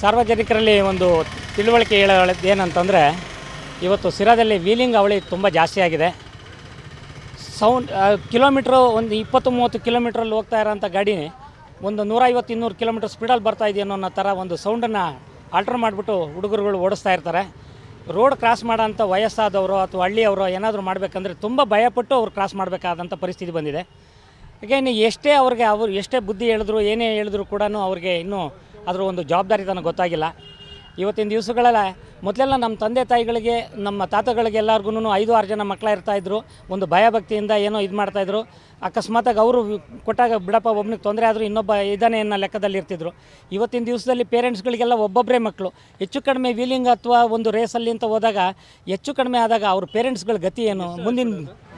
ಸಾರ್ವಜನಿಕರಲ್ಲಿ ಒಂದು ತಿಳುವಳಿಕೆ ಹೇಳೋದು ಏನಂತಂದರೆ ಇವತ್ತು ಸಿರಾದಲ್ಲಿ ವೀಲಿಂಗ್ ಅವಳಿ ತುಂಬ ಜಾಸ್ತಿ ಆಗಿದೆ ಸೌಂಡ್ ಕಿಲೋಮೀಟ್ರು ಒಂದು ಇಪ್ಪತ್ತು ಮೂವತ್ತು ಕಿಲೋಮೀಟ್ರಲ್ಲಿ ಹೋಗ್ತಾ ಇರೋಂಥ ಗಾಡಿ ಒಂದು ನೂರೈವತ್ತು ಇನ್ನೂರು ಕಿಲೋಮೀಟ್ರ್ ಸ್ಪೀಡಲ್ಲಿ ಬರ್ತಾ ಇದೆಯೋ ಅನ್ನೋ ಥರ ಒಂದು ಸೌಂಡನ್ನು ಆಲ್ಟ್ರ್ ಮಾಡಿಬಿಟ್ಟು ಹುಡುಗರುಗಳು ಓಡಿಸ್ತಾ ಇರ್ತಾರೆ ರೋಡ್ ಕ್ರಾಸ್ ಮಾಡೋಂಥ ವಯಸ್ಸಾದವರು ಅಥವಾ ಹಳ್ಳಿಯವರು ಏನಾದರೂ ಮಾಡಬೇಕಂದ್ರೆ ತುಂಬ ಭಯಪಟ್ಟು ಅವ್ರು ಕ್ರಾಸ್ ಮಾಡಬೇಕಾದಂಥ ಪರಿಸ್ಥಿತಿ ಬಂದಿದೆ ಅಗೇನ್ ಎಷ್ಟೇ ಅವ್ರಿಗೆ ಅವರು ಎಷ್ಟೇ ಬುದ್ಧಿ ಹೇಳಿದ್ರು ಏನೇ ಹೇಳಿದ್ರು ಕೂಡ ಅವ್ರಿಗೆ ಇನ್ನೂ ಅದರ ಒಂದು ಜವಾಬ್ದಾರಿತನ ಗೊತ್ತಾಗಿಲ್ಲ ಇವತ್ತಿನ ದಿವಸಗಳೆಲ್ಲ ಮೊದಲೆಲ್ಲ ನಮ್ಮ ತಂದೆ ತಾಯಿಗಳಿಗೆ ನಮ್ಮ ತಾತಗಳಿಗೆ ಎಲ್ಲರಿಗೂ ಐದು ಆರು ಜನ ಮಕ್ಕಳ ಇರ್ತಾಯಿದ್ರು ಒಂದು ಭಯಭಕ್ತಿಯಿಂದ ಏನೋ ಇದು ಮಾಡ್ತಾಯಿದ್ರು ಅಕಸ್ಮಾತಾಗಿ ಅವರು ಕೊಟ್ಟಾಗ ಬಿಡಪ್ಪ ಒಬ್ಬನಿಗೆ ತೊಂದರೆ ಆದರೂ ಇನ್ನೊಬ್ಬ ಇದ್ದಾನೆ ಅನ್ನೋ ಲೆಕ್ಕದಲ್ಲಿ ಇರ್ತಿದ್ರು ಇವತ್ತಿನ ದಿವಸದಲ್ಲಿ ಪೇರೆಂಟ್ಸ್ಗಳಿಗೆಲ್ಲ ಒಬ್ಬೊಬ್ಬರೇ ಮಕ್ಕಳು ಹೆಚ್ಚು ಕಡಿಮೆ ವೀಲಿಂಗ್ ಅಥವಾ ಒಂದು ರೇಸಲ್ಲಿ ಅಂತ ಹೋದಾಗ ಹೆಚ್ಚು ಕಡಿಮೆ ಆದಾಗ ಅವ್ರ ಪೇರೆಂಟ್ಸ್ಗಳ ಗತಿ ಏನು ಮುಂದಿನ